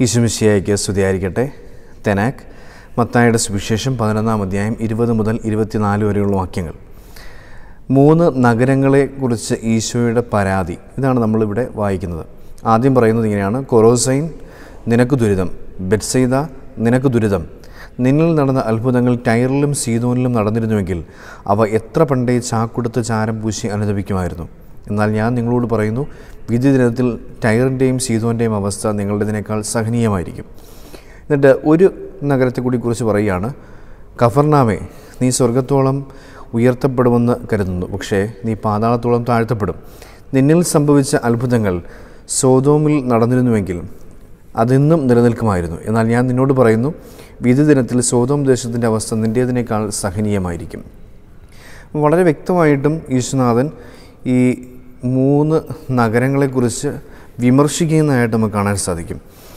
ഈശുമിശിയായിക്ക് സ്തുതിയായിരിക്കട്ടെ തെനാക്ക് മത്തായുടെ സുവിശേഷം പതിനൊന്നാം അധ്യായം ഇരുപത് മുതൽ ഇരുപത്തിനാല് വരെയുള്ള വാക്യങ്ങൾ മൂന്ന് നഗരങ്ങളെക്കുറിച്ച് ഈശോയുടെ പരാതി ഇതാണ് നമ്മളിവിടെ വായിക്കുന്നത് ആദ്യം പറയുന്നത് ഇങ്ങനെയാണ് കൊറോസൈൻ നിനക്ക് ദുരിതം ബെറ്റ്സൈദ നിനക്ക് ദുരിതം നിന്നിൽ നടന്ന അത്ഭുതങ്ങൾ ടൈറിലും സീതോനിലും നടന്നിരുന്നുവെങ്കിൽ അവ എത്ര പണ്ടേ ചാക്കുടുത്ത് ചാരം പൂശി അനുദപിക്കുമായിരുന്നു എന്നാൽ ഞാൻ നിങ്ങളോട് പറയുന്നു വിധി ദിനത്തിൽ ടൈറിൻ്റെയും സീതോൻ്റെയും അവസ്ഥ നിങ്ങളുടേതിനേക്കാൾ സഹനീയമായിരിക്കും എന്നിട്ട് ഒരു നഗരത്തെ കൂടി കുറിച്ച് പറയുകയാണ് കഫർനാമേ നീ സ്വർഗത്തോളം ഉയർത്തപ്പെടുമെന്ന് കരുതുന്നു പക്ഷേ നീ പാതാളത്തോളം താഴ്ത്തപ്പെടും നിന്നിൽ സംഭവിച്ച അത്ഭുതങ്ങൾ സോതോമിൽ നടന്നിരുന്നുവെങ്കിൽ അതിന്നും നിലനിൽക്കുമായിരുന്നു എന്നാൽ ഞാൻ നിന്നോട് പറയുന്നു വിധി ദിനത്തിൽ സോതോം ദേശത്തിൻ്റെ അവസ്ഥ നിൻ്റേതിനേക്കാൾ സഹനീയമായിരിക്കും വളരെ വ്യക്തമായിട്ടും ഈശ്വനാഥൻ ഈ മൂന്ന് നഗരങ്ങളെക്കുറിച്ച് വിമർശിക്കുന്നതായിട്ട് നമുക്ക് കാണാൻ സാധിക്കും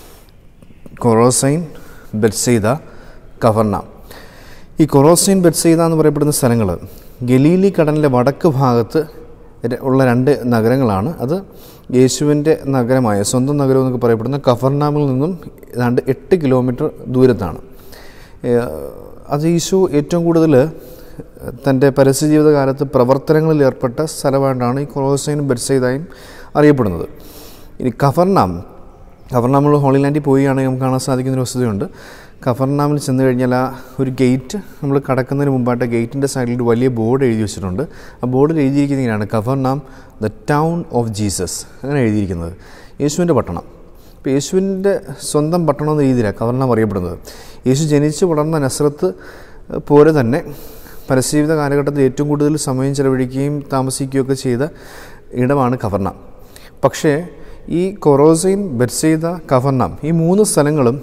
കൊറോസൈൻ ബെറ്റ്സെയ്ത കവർണ ഈ കൊറോസൈൻ ബെറ്റ്സെയ്ത എന്ന് പറയപ്പെടുന്ന സ്ഥലങ്ങൾ ഗലീലി കടലിൻ്റെ വടക്ക് ഭാഗത്ത് ര- ഉള്ള രണ്ട് നഗരങ്ങളാണ് അത് യേശുവിൻ്റെ നഗരമായ സ്വന്തം നഗരം എന്നൊക്കെ പറയപ്പെടുന്ന കഫർനാമിൽ നിന്നും ഏതാണ്ട് എട്ട് കിലോമീറ്റർ ദൂരത്താണ് ഏഹ് അത് ഈശു ഏറ്റവും കൂടുതൽ തൻ്റെ പരസ്യജീവിത കാലത്ത് പ്രവർത്തനങ്ങളിൽ ഏർപ്പെട്ട സ്ഥലമായിട്ടാണ് ഈ കൊറോസൈനും ബെറ്റ്സൈദായും അറിയപ്പെടുന്നത് ഇനി കഫർനാം കഫർനാമിൽ ഹോളി ലാൻഡിൽ പോവുകയാണെങ്കിൽ നമുക്ക് കാണാൻ സാധിക്കുന്ന ഒരു വസ്തുതയുണ്ട് കഫർനാമിൽ ചെന്ന് കഴിഞ്ഞാൽ ആ ഒരു ഗേറ്റ് നമ്മൾ കടക്കുന്നതിന് മുമ്പായിട്ട് ഗേറ്റിൻ്റെ സൈഡിൽ ഒരു വലിയ ബോർഡ് എഴുതി വെച്ചിട്ടുണ്ട് ആ ബോർഡിൽ എഴുതിയിരിക്കുന്നത് ഇങ്ങനെയാണ് Capernaum the town of Jesus അങ്ങനെ എഴുതിയിരിക്കുന്നത് യേശുവിൻ്റെ പട്ടണം ഇപ്പോൾ യേശുവിൻ്റെ സ്വന്തം പട്ടണം എന്ന രീതിയിലാണ് കവർണം അറിയപ്പെടുന്നത് യേശു ജനിച്ച് വളർന്ന നസ്രത്ത് പോലെ തന്നെ പരസ്യജീവിത കാലഘട്ടത്തിൽ ഏറ്റവും കൂടുതൽ സമയം ചെലവഴിക്കുകയും താമസിക്കുകയൊക്കെ ചെയ്ത ഇടമാണ് കവർണം പക്ഷേ ഈ കൊറോസൈൻ ബെർസെയ്ത കവർണം ഈ മൂന്ന് സ്ഥലങ്ങളും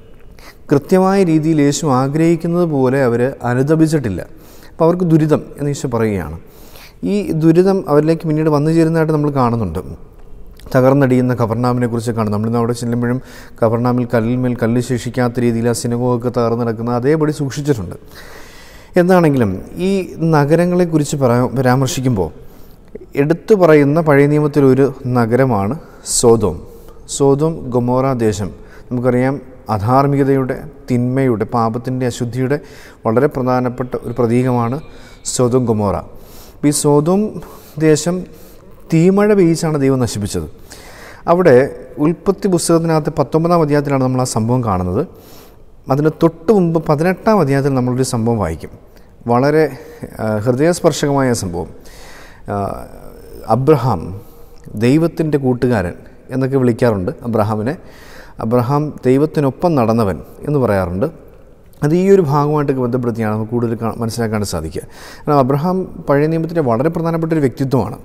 കൃത്യമായ രീതിയിൽ യേശു ആഗ്രഹിക്കുന്നത് പോലെ അവർ അനുദപിച്ചിട്ടില്ല അപ്പോൾ അവർക്ക് ദുരിതം എന്ന് ഈശോ പറയുകയാണ് ഈ ദുരിതം അവരിലേക്ക് പിന്നീട് വന്നു ചേരുന്നതായിട്ട് നമ്മൾ കാണുന്നുണ്ട് തകർന്നടിയുന്ന കവർണാമിനെ കുറിച്ച് കാണും നമ്മളിന്ന് അവിടെ ചെല്ലുമ്പോഴും കവർണാമിൽ കല്ലിന്മേൽ കല്ല് ശേഷിക്കാത്ത രീതിയിൽ ആ സിനഗോഗൊക്കെ തകർന്ന് നടക്കുന്ന അതേപടി സൂക്ഷിച്ചിട്ടുണ്ട് എന്താണെങ്കിലും ഈ നഗരങ്ങളെക്കുറിച്ച് പറയാ പരാമർശിക്കുമ്പോൾ എടുത്തു പറയുന്ന പഴയ നിയമത്തിലൊരു നഗരമാണ് സോതോം സോതോം ഗൊമോറ ദേശം നമുക്കറിയാം അധാർമികതയുടെ തിന്മയുടെ പാപത്തിൻ്റെ അശുദ്ധിയുടെ വളരെ പ്രധാനപ്പെട്ട ഒരു പ്രതീകമാണ് സോതോം ഗൊമോറ അപ്പോൾ ഈ സോതോം ദേശം തീമഴ പെയ്യിച്ചാണ് ദൈവം നശിപ്പിച്ചത് അവിടെ ഉൽപ്പത്തി പുസ്തകത്തിനകത്ത് പത്തൊമ്പതാം അധ്യായത്തിലാണ് നമ്മൾ ആ സംഭവം കാണുന്നത് അതിന് തൊട്ട് മുമ്പ് പതിനെട്ടാം അധ്യായത്തിൽ നമ്മളൊരു സംഭവം വായിക്കും വളരെ ആ, ഹൃദയസ്പർശകമായ സംഭവം ആ, അബ്രഹാം ദൈവത്തിൻ്റെ കൂട്ടുകാരൻ എന്നൊക്കെ വിളിക്കാറുണ്ട് അബ്രഹാമിനെ അബ്രഹാം ദൈവത്തിനൊപ്പം നടന്നവൻ എന്ന് പറയാറുണ്ട് അത് ഈ ഒരു ഭാഗമായിട്ടൊക്കെ ബന്ധപ്പെടുത്തിയാണ് നമുക്ക് കൂടുതൽ കാ- മനസ്സിലാക്കാൻ സാധിക്കുക കാരണം അബ്രഹാം പഴയ നിയമത്തിൻ്റെ വളരെ പ്രധാനപ്പെട്ട ഒരു വ്യക്തിത്വമാണ്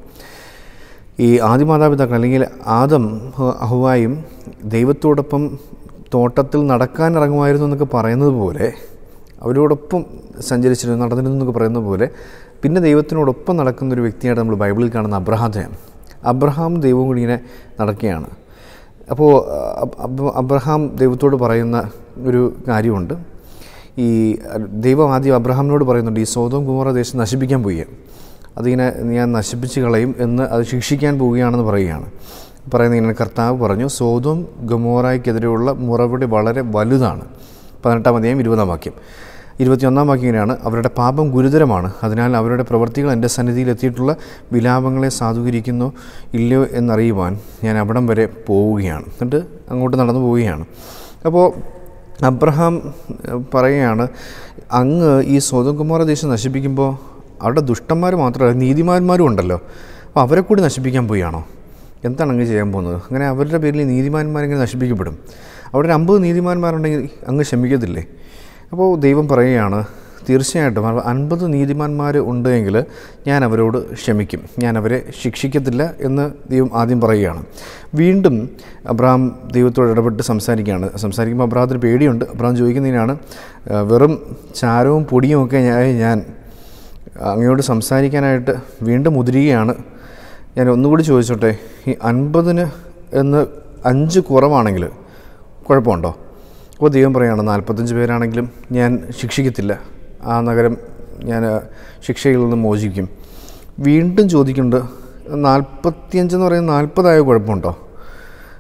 ഈ ആദിമാതാപിതാക്കൾ അല്ലെങ്കിൽ ആദം ഹ- ഹവ്വായും ദൈവത്തോടൊപ്പം തോട്ടത്തിൽ നടക്കാൻ ഇറങ്ങുമായിരുന്നു എന്നൊക്കെ പറയുന്നത് പോലെ അവരോടൊപ്പം സഞ്ചരിച്ചിരുന്നു നടന്നിരുന്നു എന്നൊക്കെ പറയുന്നത് പോലെ പിന്നെ ദൈവത്തിനോടൊപ്പം നടക്കുന്ന ഒരു വ്യക്തിയായിട്ട് നമ്മൾ ബൈബിളിൽ കാണുന്ന അബ്രഹാത്തെയാണ് അബ്രഹാം ദൈവവും കൂടി ഇങ്ങനെ നടക്കുകയാണ് അപ്പോൾ അബ്- അബ്- അബ്രഹാം ദൈവത്തോട് പറയുന്ന ഒരു കാര്യമുണ്ട് ഈ ദൈവം ആദ്യം അബ്രഹാമിനോട് പറയുന്നുണ്ട് ഈ സ്വതം കുമാര ദേശം നശിപ്പിക്കാൻ പോവുക അതിങ്ങനെ ഞാൻ നശിപ്പിച്ച് കളയും എന്ന് അത് ശിക്ഷിക്കാൻ പോവുകയാണെന്ന് പറയുകയാണ് പറയുന്നത് ഇങ്ങനെ കർത്താവ് പറഞ്ഞു സോതോം ഗമോറായ്ക്കെതിരെയുള്ള മുറവിടി വളരെ വലുതാണ് പതിനെട്ടാം അധ്യായം ഇരുപതാം വാക്യം ഇരുപത്തിയൊന്നാം വാക്യം ഇങ്ങനെയാണ് അവരുടെ പാപം ഗുരുതരമാണ് അതിനാൽ അവരുടെ പ്രവൃത്തികൾ എൻ്റെ സന്നിധിയിൽ എത്തിയിട്ടുള്ള വിലാപങ്ങളെ സാധൂകരിക്കുന്നോ ഇല്ലയോ എന്നറിയുവാൻ ഞാൻ അവിടം വരെ പോവുകയാണ് എന്നിട്ട് അങ്ങോട്ട് നടന്നു പോവുകയാണ് അപ്പോൾ അബ്രഹാം ഏഹ്, പറയുകയാണ് അങ്ങ് ഈ സ്വതകുമാര ദേശം നശിപ്പിക്കുമ്പോൾ അവിടെ ദുഷ്ടന്മാർ മാത്രമല്ല നീതിമാന്മാരും ഉണ്ടല്ലോ അപ്പോൾ അവരെ കൂടി നശിപ്പിക്കാൻ പോവുകയാണോ എന്താണ് അങ്ങ് ചെയ്യാൻ പോകുന്നത് അങ്ങനെ അവരുടെ പേരിൽ നീതിമാന്മാരെങ്ങനെ നശിപ്പിക്കപ്പെടും അവിടെ ഒരു അമ്പത് നീതിമാന്മാരുണ്ടെങ്കിൽ അങ്ങ് ക്ഷമിക്കത്തില്ലേ അപ്പോൾ ദൈവം പറയുകയാണ് തീർച്ചയായിട്ടും അവ- അൻപത് നീതിമാന്മാർ ഉണ്ടെങ്കിൽ ഞാൻ അവരോട് ക്ഷമിക്കും ഞാൻ അവരെ ശിക്ഷിക്കത്തില്ല എന്ന് ദൈവം ആദ്യം പറയുകയാണ് വീണ്ടും അബ്രഹാം ദൈവത്തോട് ഇടപെട്ട് സംസാരിക്കുകയാണ് സംസാരിക്കുമ്പോൾ അബ്രഹാത്തിന് പേടിയുണ്ട് അബ്രഹാം ചോദിക്കുന്നതിനാണ് "ആ, വെറും ചാരവും പൊടിയും ഒക്കെ ഞാൻ ഞാൻ അങ്ങയോട് സംസാരിക്കാനായിട്ട് വീണ്ടും മുതിരുകയാണ് ഞാൻ ഒന്നുകൂടി ചോദിച്ചോട്ടെ ഈ അൻപതിന് എന്ന് അഞ്ച് കുറവാണെങ്കിൽ കുഴപ്പമുണ്ടോ അപ്പോൾ ദൈവം പറയുകയാണ് നാൽപ്പത്തഞ്ച് പേരാണെങ്കിലും ഞാൻ ശിക്ഷിക്കത്തില്ല ആ നഗരം ഞാൻ ആ, ശിക്ഷയിൽ നിന്ന് മോചിക്കും വീണ്ടും ചോദിക്കുന്നുണ്ട് നാൽപ്പത്തിയഞ്ചെന്ന് പറയുന്നത് നാൽപ്പതായ കുഴപ്പമുണ്ടോ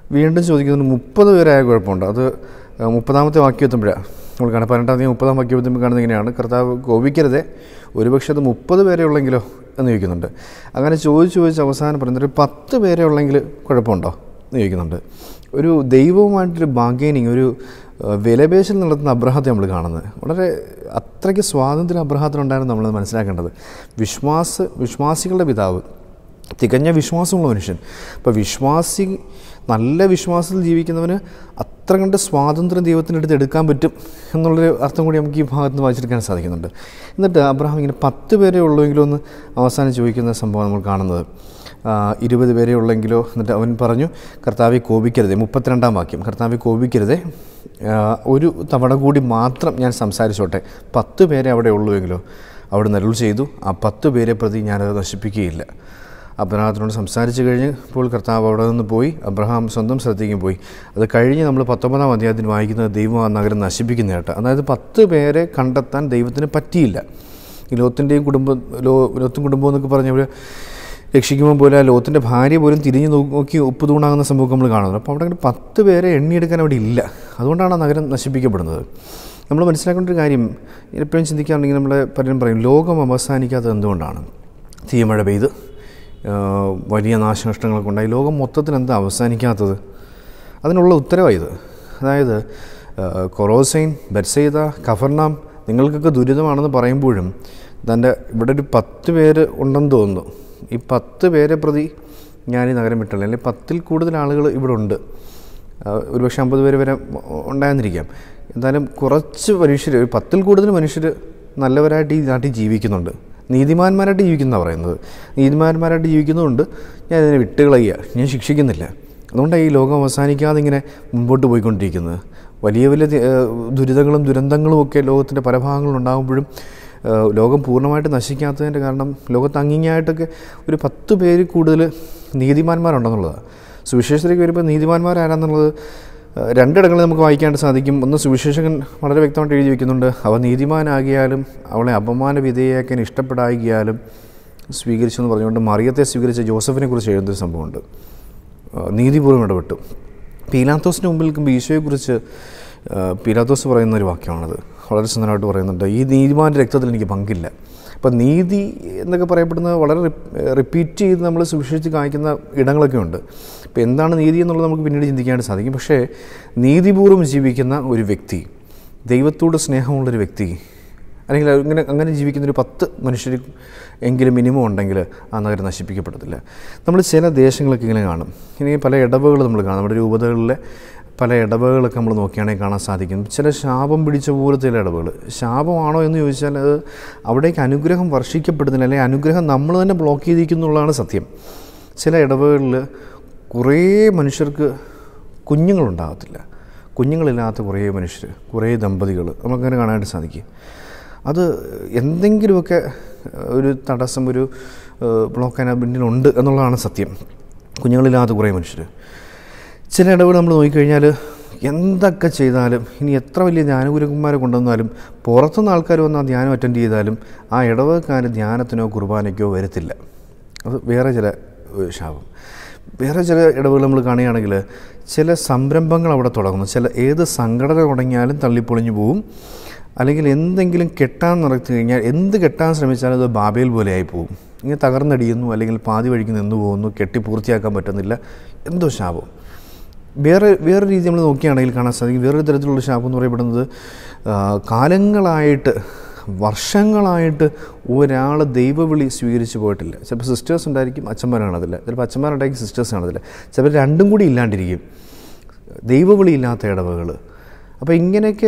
വീണ്ടും ചോദിക്കുന്നത് മുപ്പത് പേരായ കുഴപ്പമുണ്ട് അത് ആ, മുപ്പതാമത്തെ വാക്യം എത്തുമ്പോഴാണ് നമ്മൾ കാണാം പതിനെട്ടാം തീയതി മുപ്പതാം വാക്യം എത്തുമ്പോൾ കാണുന്നത് ഇങ്ങനെയാണ് കർത്താവ് കോപിക്കരുതേ ഒരുപക്ഷെ അത് മുപ്പത് പേരെ ഉള്ളെങ്കിലോ എന്ന് ചോദിക്കുന്നുണ്ട് അങ്ങനെ ചോദിച്ച് ചോദിച്ച് അവസാനം പറയുന്നത് ഒരു പത്ത് പേരെ ഉള്ളെങ്കിൽ കുഴപ്പമുണ്ടോ എന്ന് ചോദിക്കുന്നുണ്ട് ഒരു ദൈവവുമായിട്ടൊരു ബാർഗൈനിങ് ഒരു ആ, വിലപേശൽ നടത്തുന്ന അബ്രഹത്തെ നമ്മൾ കാണുന്നത് വളരെ അത്രയ്ക്ക് സ്വാതന്ത്ര്യം അബ്രഹത്തിനുണ്ടായിരുന്നു നമ്മൾ മനസ്സിലാക്കേണ്ടത് വിശ്വാസ വിശ്വാസികളുടെ പിതാവ് തികഞ്ഞ വിശ്വാസമുള്ള മനുഷ്യൻ അപ്പോൾ വിശ്വാസി നല്ല വിശ്വാസത്തിൽ ജീവിക്കുന്നവന് അത്ര കണ്ട് സ്വാതന്ത്ര്യം ദൈവത്തിൻ്റെ അടുത്ത് എടുക്കാൻ പറ്റും എന്നുള്ളൊരു അർത്ഥം കൂടി നമുക്ക് ഈ ഭാഗത്ത് നിന്ന് വായിച്ചെടുക്കാൻ സാധിക്കുന്നുണ്ട് എന്നിട്ട് അബ്രഹാം ഇങ്ങനെ പത്ത് പേരെ ഉള്ളുവെങ്കിലോ എന്ന് അവസാനം ചോദിക്കുന്ന സംഭവം നമ്മൾ കാണുന്നത് ആ, ഇരുപത് പേരെ ഉള്ളെങ്കിലോ എന്നിട്ട് അവൻ പറഞ്ഞു കർത്താവെ കോപിക്കരുതേ മുപ്പത്തിരണ്ടാം വാക്യം കർത്താവെ കോപിക്കരുതേ ആ, ഒരു തവണ കൂടി മാത്രം ഞാൻ സംസാരിച്ചോട്ടെ പത്ത് പേരെ അവിടെ ഉള്ളുവെങ്കിലോ അവിടെ നരുൾ ചെയ്തു ആ പത്ത് പേരെ പ്രതി ഞാനത് നശിപ്പിക്കുകയില്ല അബ്രഹാത്തിനോട് സംസാരിച്ച് കഴിഞ്ഞ് ഇപ്പോൾ കർത്താവ് അവിടെ നിന്ന് പോയി അബ്രഹാം സ്വന്തം സ്ഥലത്തേക്കും പോയി അത് കഴിഞ്ഞ് നമ്മൾ പത്തൊമ്പതാം അധ്യായത്തിൽ വായിക്കുന്നത് ദൈവം ആ നഗരം നശിപ്പിക്കുന്നതായിട്ട് അതായത് പത്ത് പേരെ കണ്ടെത്താൻ ദൈവത്തിന് പറ്റിയില്ല ഈ ലോത്തിൻ്റെയും കുടുംബം ലോ ലോത്തും കുടുംബം എന്നൊക്കെ പറഞ്ഞവർ രക്ഷിക്കുമ്പോൾ പോലെ ആ ലോത്തിൻ്റെ ഭാര്യ പോലും തിരിഞ്ഞ് നോ- നോക്കി ഉപ്പ് തൂണാകുന്ന സംഭവം നമ്മൾ കാണുന്നത് അപ്പോൾ അവിടെ അങ്ങനെ പത്ത് പേരെ എണ്ണിയെടുക്കാൻ അവിടെ ഇല്ല അതുകൊണ്ടാണ് ആ നഗരം നശിപ്പിക്കപ്പെടുന്നത് നമ്മൾ മനസ്സിലാക്കേണ്ട ഒരു കാര്യം എപ്പോഴും ചിന്തിക്കാറുണ്ടെങ്കിൽ നമ്മൾ പലരും പറയും ലോകം അവസാനിക്കാത്തത് എന്തുകൊണ്ടാണ് തീമഴ പെയ്ത് ആ, വലിയ നാശനഷ്ടങ്ങളൊക്കെ ഉണ്ടായി ലോകം മൊത്തത്തിൽ എന്താ അവസാനിക്കാത്തത് അതിനുള്ള ഉത്തരവായത് അതായത് ആ, കൊറോസൈൻ ബെർസെയ്ത കഫർനാം നിങ്ങൾക്കൊക്കെ ദുരിതമാണെന്ന് പറയുമ്പോഴും തൻ്റെ ഇവിടെ ഒരു പത്ത് പേര് ഉണ്ടെന്ന് തോന്നുന്നു ഈ പത്ത് പേരെ പ്രതി ഞാൻ ഈ നഗരം വിട്ടുള്ളൂ അല്ലെങ്കിൽ പത്തിൽ കൂടുതൽ ആളുകൾ ഇവിടെ ഉണ്ട് ആ, ഒരുപക്ഷെ അമ്പത് പേര് വരെ ഉണ്ടായിരുന്നിരിക്കാം എന്തായാലും കുറച്ച് മനുഷ്യർ ഒരു പത്തിൽ കൂടുതൽ മനുഷ്യർ നല്ലവരായിട്ട് ഈ നാട്ടിൽ ജീവിക്കുന്നുണ്ട് നീതിമാന്മാരായിട്ട് ജീവിക്കുന്ന പറയുന്നത് നീതിമാന്മാരായിട്ട് ജീവിക്കുന്നതുകൊണ്ട് ഞാൻ ഇതിനെ വിട്ടുകളയുക ഞാൻ ശിക്ഷിക്കുന്നില്ല അതുകൊണ്ടാണ് ഈ ലോകം അവസാനിക്കാതെ ഇങ്ങനെ മുമ്പോട്ട് പോയിക്കൊണ്ടിരിക്കുന്നത് വലിയ വലിയ തി- ഏഹ് ദുരിതങ്ങളും ദുരന്തങ്ങളും ഒക്കെ ലോകത്തിൻ്റെ പല ഭാഗങ്ങളിൽ ഉണ്ടാകുമ്പോഴും ഏഹ് ലോകം പൂർണ്ണമായിട്ട് നശിക്കാത്തതിൻ്റെ കാരണം ലോകത്ത് അങ്ങിങ്ങായിട്ടൊക്കെ ഒരു പത്ത് പേര് കൂടുതൽ നീതിമാന്മാരുണ്ടെന്നുള്ളതാണ് സുവിശേഷത്തിലേക്ക് വരുമ്പോൾ നീതിമാന്മാരാരാന്നുള്ളത് ഏഹ് രണ്ടിടങ്ങളിൽ നമുക്ക് വായിക്കാനായിട്ട് സാധിക്കും ഒന്ന് സുവിശേഷകൻ വളരെ വ്യക്തമായിട്ട് എഴുതി വയ്ക്കുന്നുണ്ട് അവ നീതിമാനാകിയാലും അവളെ അപമാന വിധേയാക്കാൻ ഇഷ്ടപ്പെടാകിയാലും സ്വീകരിച്ചു എന്ന് പറഞ്ഞുകൊണ്ട് മറിയത്തെ സ്വീകരിച്ച ജോസഫിനെ കുറിച്ച് എഴുതുന്നൊരു സംഭവമുണ്ട് ആ, നീതിപൂർവ്വം ഇടപെട്ടു പീലാത്തോസിന് മുമ്പിൽ നിൽക്കുമ്പോൾ ഈശോയെക്കുറിച്ച് ആ, പീലാത്തോസ് പറയുന്ന ഒരു വാക്യമാണത് വളരെ സുന്ദരമായിട്ട് പറയുന്നുണ്ട് ഈ നീതിമാൻ്റെ രക്തത്തിൽ എനിക്ക് പങ്കില്ല അപ്പം നീതി എന്നൊക്കെ പറയപ്പെടുന്നത് വളരെ റിപ്പീറ്റ് ചെയ്ത് നമ്മൾ സുവിശേഷിച്ച് കാണിക്കുന്ന ഇടങ്ങളൊക്കെ ഉണ്ട് അപ്പോൾ എന്താണ് നീതി എന്നുള്ളത് നമുക്ക് പിന്നീട് ചിന്തിക്കാനായിട്ട് സാധിക്കും പക്ഷേ നീതിപൂർവ്വം ജീവിക്കുന്ന ഒരു വ്യക്തി ദൈവത്തോട് സ്നേഹമുള്ളൊരു വ്യക്തി അല്ലെങ്കിൽ അങ്ങനെ അങ്ങനെ ജീവിക്കുന്ന ഒരു പത്ത് മനുഷ്യർ എങ്കിലും മിനിമം ഉണ്ടെങ്കിൽ ആ നഗരം നശിപ്പിക്കപ്പെടത്തില്ല നമ്മൾ ചില ദേശങ്ങളൊക്കെ ഇങ്ങനെ കാണും ഇനി പല ഇടവകൾ നമ്മൾ കാണും നമ്മുടെ രൂപതകളിലെ പല ഇടവകളൊക്കെ നമ്മൾ നോക്കുകയാണെങ്കിൽ കാണാൻ സാധിക്കും ചില ശാപം പിടിച്ച പോലത്തെ ചില ഇടവകൾ ശാപമാണോ എന്ന് ചോദിച്ചാൽ അത് അവിടേക്ക് അനുഗ്രഹം വർഷിക്കപ്പെടുന്നില്ല അല്ലെങ്കിൽ അനുഗ്രഹം നമ്മൾ തന്നെ ബ്ലോക്ക് ചെയ്തിരിക്കുന്നുള്ളതാണ് സത്യം ചില ഇടവകളിൽ കുറേ മനുഷ്യർക്ക് കുഞ്ഞുങ്ങളുണ്ടാകത്തില്ല കുഞ്ഞുങ്ങളില്ലാത്ത കുറേ മനുഷ്യർ കുറേ ദമ്പതികൾ നമുക്കങ്ങനെ കാണാനായിട്ട് സാധിക്കും അത് എന്തെങ്കിലുമൊക്കെ ഒരു തടസ്സം ഒരു ബ്ലോക്ക് അതിന് പിന്നിലുണ്ട് എന്നുള്ളതാണ് സത്യം കുഞ്ഞുങ്ങളില്ലാത്ത കുറേ മനുഷ്യർ ചില ഇടവുകൾ നമ്മൾ നോക്കിക്കഴിഞ്ഞാൽ എന്തൊക്കെ ചെയ്താലും ഇനി എത്ര വലിയ ധ്യാനഗുരുക്കന്മാരെ കൊണ്ടുവന്നാലും പുറത്തുനിന്ന് ആൾക്കാർ വന്ന് ആ ധ്യാനം അറ്റൻഡ് ചെയ്താലും ആ ഇടവക്കാർ ധ്യാനത്തിനോ കുർബാനയ്ക്കോ വരത്തില്ല അത് വേറെ ചില ഏഹ്, ശാപം വേറെ ചില ഇടവുകൾ നമ്മൾ കാണുകയാണെങ്കിൽ ചില സംരംഭങ്ങൾ അവിടെ തുടങ്ങുന്നു ചില ഏത് സംഘടന തുടങ്ങിയാലും തള്ളിപ്പൊളിഞ്ഞു പോവും അല്ലെങ്കിൽ എന്തെങ്കിലും കെട്ടാൻ നടത്തി കഴിഞ്ഞാൽ എന്ത് കെട്ടാൻ ശ്രമിച്ചാലും അത് ബാബേൽ പോലെയായി പോകും ഇങ്ങനെ തകർന്നടിയുന്നു അല്ലെങ്കിൽ പാതി വഴിക്ക് നിന്ന് പോകുന്നു കെട്ടി പൂർത്തിയാക്കാൻ പറ്റുന്നില്ല എന്തോ ശാപം വേറെ വേറെ രീതി നമ്മൾ നോക്കുകയാണെങ്കിൽ കാണാൻ സാധിക്കും വേറൊരു തരത്തിലുള്ള ശാപം എന്ന് പറയപ്പെടുന്നത് ആ, കാലങ്ങളായിട്ട് വർഷങ്ങളായിട്ട് ഒരാൾ ദൈവവിളി സ്വീകരിച്ച് പോയിട്ടില്ല ചിലപ്പോൾ സിസ്റ്റേഴ്സ് ഉണ്ടായിരിക്കും അച്ഛന്മാർ കാണത്തില്ല ചിലപ്പോൾ അച്ഛന്മാരുണ്ടായിരിക്കും സിസ്റ്റേഴ്സ് കാണത്തില്ല ചിലപ്പോൾ രണ്ടും കൂടി ഇല്ലാണ്ടിരിക്കും ദൈവവിളി ഇല്ലാത്ത ഇടവകൾ അപ്പോൾ ഇങ്ങനെയൊക്കെ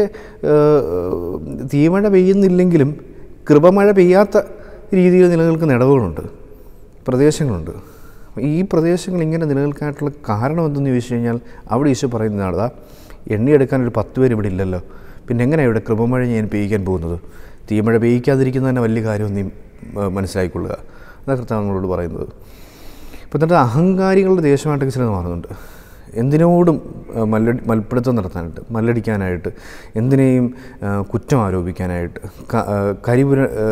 ഏഹ്, തീമഴ പെയ്യുന്നില്ലെങ്കിലും കൃപമഴ പെയ്യാത്ത രീതിയിൽ നിലനിൽക്കുന്ന ഇടവുകളുണ്ട് പ്രദേശങ്ങളുണ്ട് ഈ പ്രദേശങ്ങൾ ഇങ്ങനെ നിലനിൽക്കാനായിട്ടുള്ള കാരണം എന്തെന്ന് ചോദിച്ചു കഴിഞ്ഞാൽ അവിടെ ഈശോ പറയുന്നതാണ് "ദാ, എണ്ണിയെടുക്കാൻ ഒരു പത്ത് പേര് ഇവിടെ ഇല്ലല്ലോ പിന്നെ എങ്ങനെയാണ് ഇവിടെ കൃപമഴ ഞാൻ പെയ്യിക്കാൻ പോകുന്നത് തീമഴ പെയ്യിക്കാതിരിക്കുന്നത് തന്നെ വലിയ കാര്യം നീ ഏഹ്, മനസ്സിലാക്കിക്കൊള്ളുക അതാണ് കർത്താവ് നമ്മളോട് പറയുന്നത് ഇപ്പം എന്നിട്ട് അഹങ്കാരികളുടെ ദേശമായിട്ടൊക്കെ ചിലത് മാറുന്നുണ്ട് എന്തിനോടും ആ, മല്ലടി മൽപ്പിടുത്തം നടത്താനായിട്ട് മല്ലടിക്കാനായിട്ട് എന്തിനേയും ആ, കുറ്റം ആരോപിക്കാനായിട്ട് ക- ആ, കരിപുര ആ,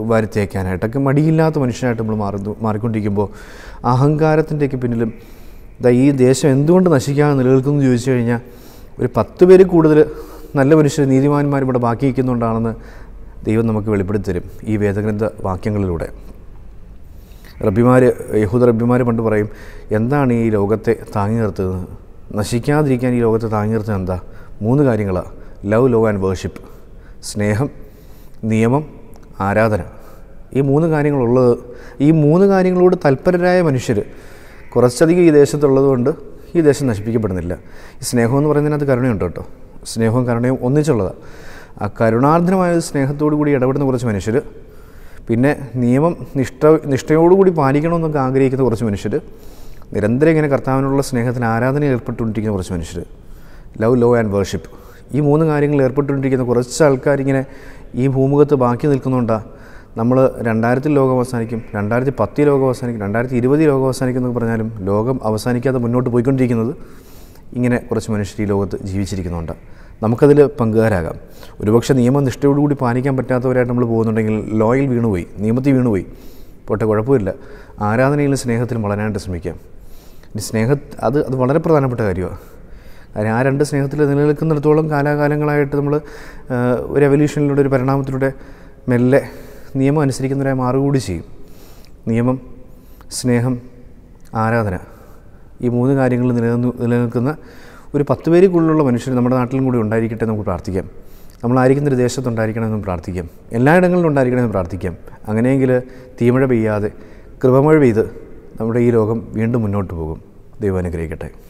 വാരിത്തേക്കാനായിട്ടൊക്കെ മടിയില്ലാത്ത മനുഷ്യനായിട്ട് നമ്മൾ മാറുന്നു മാറിക്കൊണ്ടിരിക്കുമ്പോൾ അഹങ്കാരത്തിൻ്റെയൊക്കെ പിന്നിലും ഇതാ ഈ ദേശം എന്തുകൊണ്ട് നശിക്കാതെ നിലനിൽക്കുന്നു എന്ന് ചോദിച്ചു കഴിഞ്ഞാൽ ഒരു പത്ത് പേര് കൂടുതൽ നല്ല മനുഷ്യർ നീതിമാന്മാർ ഇവിടെ ബാക്കി നിൽക്കുന്നുണ്ടാണെന്ന് ദൈവം നമുക്ക് വെളിപ്പെടുത്തി തരും ഈ വേദഗ്രന്ഥ വാക്യങ്ങളിലൂടെ റബ്ബിമാർ യഹൂദ റബ്ബിമാർ പണ്ട് പറയും എന്താണ് ഈ ലോകത്തെ താങ്ങി നിർത്തുന്നത് നശിക്കാതിരിക്കാൻ ഈ ലോകത്തെ താങ്ങി നിർത്തുന്നത് എന്താ മൂന്ന് കാര്യങ്ങളാണ് ലവ് ലവ് ആൻഡ് വേർഷിപ്പ് സ്നേഹം നിയമം ആരാധന ഈ മൂന്ന് കാര്യങ്ങളുള്ളത് ഈ മൂന്ന് കാര്യങ്ങളോട് തൽപരരായ മനുഷ്യർ കുറച്ചധികം ഈ ദേശത്തുള്ളതുകൊണ്ട് ഈ ദേശം നശിപ്പിക്കപ്പെടുന്നില്ല ഈ സ്നേഹം എന്ന് പറയുന്നതിനകത്ത് കരുണയുണ്ട് കേട്ടോ സ്നേഹവും കരുണയും ഒന്നിച്ചുള്ളതാണ് ആ കരുണാർദ്രമായ ഒരു സ്നേഹത്തോടു കൂടി ഇടപെടുന്ന കുറച്ച് മനുഷ്യർ പിന്നെ നിയമം നിഷ്ഠ നിഷ്ഠയോടുകൂടി പാലിക്കണമെന്നൊക്കെ ആഗ്രഹിക്കുന്ന കുറച്ച് മനുഷ്യർ നിരന്തരം ഇങ്ങനെ കർത്താവിനുള്ള സ്നേഹത്തിന് ആരാധന ഏർപ്പെട്ടുകൊണ്ടിരിക്കുന്ന കുറച്ച് മനുഷ്യർ ലവ് ലവ് ആൻഡ് വേർഷിപ്പ് ഈ മൂന്ന് കാര്യങ്ങളിൽ ഏർപ്പെട്ടുകൊണ്ടിരിക്കുന്ന കുറച്ച് ആൾക്കാരിങ്ങനെ ഈ ഭൂമുഖത്ത് ബാക്കി നിൽക്കുന്നുണ്ടാ നമ്മൾ രണ്ടായിരത്തിൽ ലോകം അവസാനിക്കും രണ്ടായിരത്തി പത്തിൽ ലോകം അവസാനിക്കും രണ്ടായിരത്തി ഇരുപതിൽ ലോകം അവസാനിക്കും എന്നൊക്കെ പറഞ്ഞാലും ലോകം അവസാനിക്കാതെ മുന്നോട്ട് പോയിക്കൊണ്ടിരിക്കുന്നത് ഇങ്ങനെ കുറച്ച് മനുഷ്യർ ഈ ലോകത്ത് ജീവിച്ചിരിക്കുന്നുണ്ട് നമുക്കതിൽ പങ്കുകാരാകാം ഒരുപക്ഷെ നിയമനിഷ്ഠയോടുകൂടി പാലിക്കാൻ പറ്റാത്തവരായിട്ട് നമ്മൾ പോകുന്നുണ്ടെങ്കിൽ ലോയിൽ വീണുപോയി നിയമത്തിൽ വീണുപോയി പോട്ടെ കുഴപ്പമില്ല ആരാധനയിലും സ്നേഹത്തിലും വളരാനായിട്ട് ശ്രമിക്കാം ഇനി സ്നേഹ അത് അത് വളരെ പ്രധാനപ്പെട്ട കാര്യമാണ് കാര്യം ആ രണ്ട് സ്നേഹത്തിൽ നിലനിൽക്കുന്നിടത്തോളം കാലാകാലങ്ങളായിട്ട് നമ്മൾ ഒരു എവല്യൂഷനിലൂടെ ഒരു പരിണാമത്തിലൂടെ മെല്ലെ നിയമം അനുസരിക്കുന്നവരായി മാറുകൂടി ചെയ്യും നിയമം സ്നേഹം ആരാധന ഈ മൂന്ന് കാര്യങ്ങൾ നിലനിന്ന് നിലനിൽക്കുന്ന ഒരു പത്ത് പേരിക്കുള്ളിലുള്ള മനുഷ്യർ നമ്മുടെ നാട്ടിലും കൂടി ഉണ്ടായിരിക്കട്ടെ എന്ന് നമുക്ക് പ്രാർത്ഥിക്കാം നമ്മളായിരിക്കുന്ന ഒരു ദേശത്തുണ്ടായിരിക്കണമെന്നും പ്രാർത്ഥിക്കാം എല്ലായിടങ്ങളിലും ഉണ്ടായിരിക്കണമെന്ന് പ്രാർത്ഥിക്കാം അങ്ങനെയെങ്കിൽ തീമഴ പെയ്യാതെ കൃപമഴ പെയ്ത് നമ്മുടെ ഈ ലോകം വീണ്ടും മുന്നോട്ട് പോകും ദൈവം അനുഗ്രഹിക്കട്ടെ